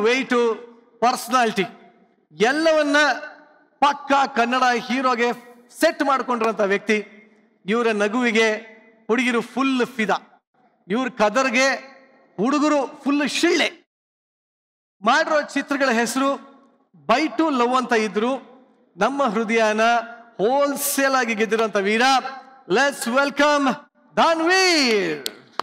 Weight personality ಎಲ್ಲವನ್ನ ಪಕ್ಕ Kannada ಹೀರೋಗೆ set ಮಾಡ್ಕೊಂಡಿರೋಂಥ ವ್ಯಕ್ತಿ ಇವರ ನಗುವಿಗೆ ಹುಡುಗಿರು ಫುಲ್ ಫಿದಾ ಇವ್ರ ಕದರ್ಗೆ ಹುಡುಗರು ಫುಲ್ ಶಿಳ್ಳೆ ಮಾಡಿರೋ ಚಿತ್ರಗಳ ಹೆಸರು ಬೈ ಟು ಲವ್ ಅಂತ ಇದ್ರು ನಮ್ಮ ಹೃದಯನ ಹೋಲ್ಸೇಲ್ ಆಗಿ ಗೆದ್ದಿರುವಂತ ವೀರ ಲೆಟ್ಸ್ ವೆಲ್ಕಮ್ ದಾನ್ವೀರ್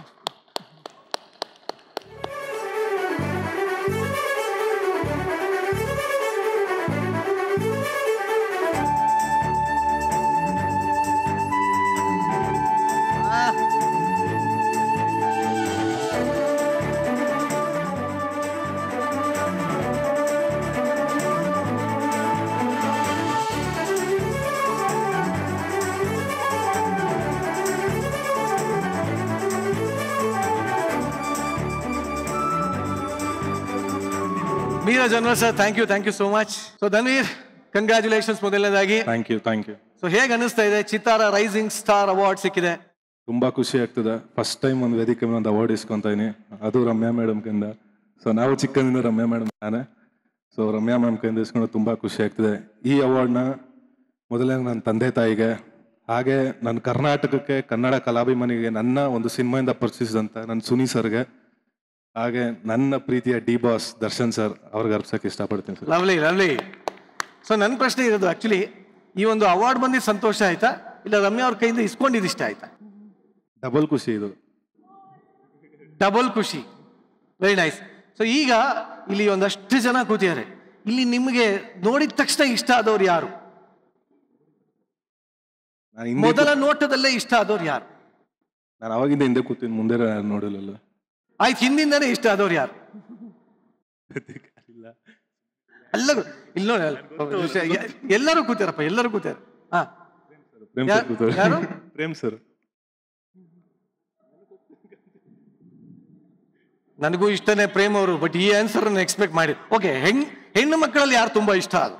ಮೀರಾ general sir thank you thank you so much so Dhanveer congratulations ಮೊದಲನೇದಾಗಿ thank you thank you so ಹೇಗೆ ಅನಿಸ್ತಾ ಇದೆ ಚಿತ್ತಾರ ರೈಸಿಂಗ್ ಸ್ಟಾರ್ ಅವಾರ್ಡ್ ಸಿಕ್ಕಿದೆ ತುಂಬಾ ಖುಷಿ ಆಗ್ತದೆ ಫಸ್ಟ್ ಟೈಮ್ ಒಂದು ವೇದಿಕೆ ಮೇಲೆ ಒಂದು ಅವಾರ್ಡ್ ಇಸ್ಕೊಂತ ಇದೀನಿ ಅದು ರಮ್ಯಾ ಮೇಡಮ್ ಕೈಯಿಂದ ಸೊ ನಾವು ಚಿಕ್ಕಂದಿಂದ ರಮ್ಯಾ ಮೇಡಮ್ ನಾನೇ ಸೊ ರಮ್ಯಾ ಮ್ಯಾಮ್ ಕೈಯಿಂದ ಇಸ್ಕೊಂಡು ತುಂಬಾ ಖುಷಿ ಆಗ್ತದೆ ಈ ಅವಾರ್ಡ್ನ ಮೊದಲೇ ನನ್ನ ತಂದೆ ತಾಯಿಗೆ ಹಾಗೆ ನನ್ನ ಕರ್ನಾಟಕಕ್ಕೆ ಕನ್ನಡ ಕಲಾಭಿಮಾನಿಗೆ ನನ್ನ ಒಂದು ಸಿನಿಮಾಯಿಂದ ಪರಿಚಯಿಸಿದಂತ ನನ್ನ ಸುನಿ ಸರ್ಗೆ ಹಾಗೆ ನನ್ನ ಪ್ರೀತಿಯ ಡಿ ಬಾಸ್ ದರ್ಶನ್ ಸರ್ ಅವ್ರಿಗೆ ಅರ್ಪಿಸಕ್ಕೆ ಇಷ್ಟಪಡ್ತೀನಿ ಸರ್ ಲವ್ಲಿ ಲವ್ಲಿ ಸೊ ನನ್ನ ಪ್ರಶ್ನೆ ಇರೋದು ಆಕ್ಚುಲಿ ಈ ಒಂದು ಅವಾರ್ಡ್ ಬಂದಿದ್ದು ಸಂತೋಷ ಆಯ್ತಾ ಇಲ್ಲ ರಮ್ಯಾ ಅವ್ರ ಕೈಯಿಂದ ಇಸ್ಕೊಂಡಿದ್ದು ಇಷ್ಟ ಆಯ್ತಾ ಡಬಲ್ ಖುಷಿ ಇದು ಡಬಲ್ ಖುಷಿ ವೆರಿ ನೈಸ್ ಸೊ ಈಗ ಇಲ್ಲಿ ಒಂದಷ್ಟು ಜನ ಕೂತಿದ್ದಾರೆ ಇಲ್ಲಿ ನಿಮಗೆ ನೋಡಿದ ತಕ್ಷಣ ಇಷ್ಟ ಆದವ್ರು ಯಾರು ನಾನು ಹಿಂದೆ ಮೊದಲ ನೋಟದಲ್ಲೇ ಇಷ್ಟ ಆದವ್ರು ಯಾರು ನಾನು ಅವಾಗಿಂದ ಹಿಂದೆ ಕೂತೀನಿ ಮುಂದೆ ನೋಡಿಲ್ಲ ಆಯ್ತು ಹಿಂದಿಂದನೇ ಇಷ್ಟ ಆದವ್ರು ಯಾರು ಎಲ್ಲರೂ ಇಲ್ಲಿ ನೋಡಿ ಅಲ್ಲಿ. ಎ- ಎಲ್ಲರೂ ಕೂತಾರಪ್ಪ ಎಲ್ಲರೂ ಕೂತಾರ ಹಾ ಪ್ರೇಮ್ ಯಾ- ಸರ್ ಕೂತವ್ರೆ. ಯಾರು? ಪ್ರೇಮ್ ಸರ್ ನನಗೂ ಇಷ್ಟನೇ ಪ್ರೇಮ್ ಅವರು ಬಟ್ ಈ ಆನ್ಸರ್ ಎಕ್ಸ್ಪೆಕ್ಟ್ ಮಾಡಿ ಓಕೆ ಹೆಣ್ ಹೆಣ್ಣು ಮಕ್ಕಳಲ್ಲಿ ಯಾರು ತುಂಬಾ ಇಷ್ಟ ಅದು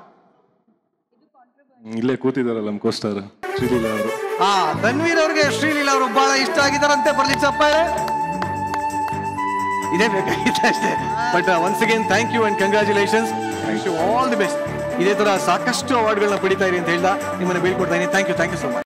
ಇಲ್ಲೇ ಕೂತಿದಾರಲ್ಲ ನಮ್ಮ ಕೋಸ್ಟಾರ್ ಶ್ರೀಲೀಲಾ ಅವರು ಆ ಧನ್ವೀರ್ ಅವ್ರಿಗೆ ಶ್ರೀಲೀಲಾ ಅವರು ಬಹಳ ಇಷ್ಟ ಆಗಿದಾರಂತೆ ಬರ್ಲಿ ಚಪ್ಪಾಳೆ ಇದೇ ಬೇಕಾಗಿತ್ತು ಅಷ್ಟೇ but once again thank you and congratulations you all the best ಇದೇ ತರ ಸಾಕಷ್ಟು ಅವಾರ್ಡ್ಗಳನ್ನ ಪಡಿತಾ ಇರಿ ಅಂತ ಹೇಳ್ದ ನಿಮ್ಮನ್ನ ಬೀಳ್ಕೊಡ್ತಾ ಇದ್ದೀನಿ thank you thank you so much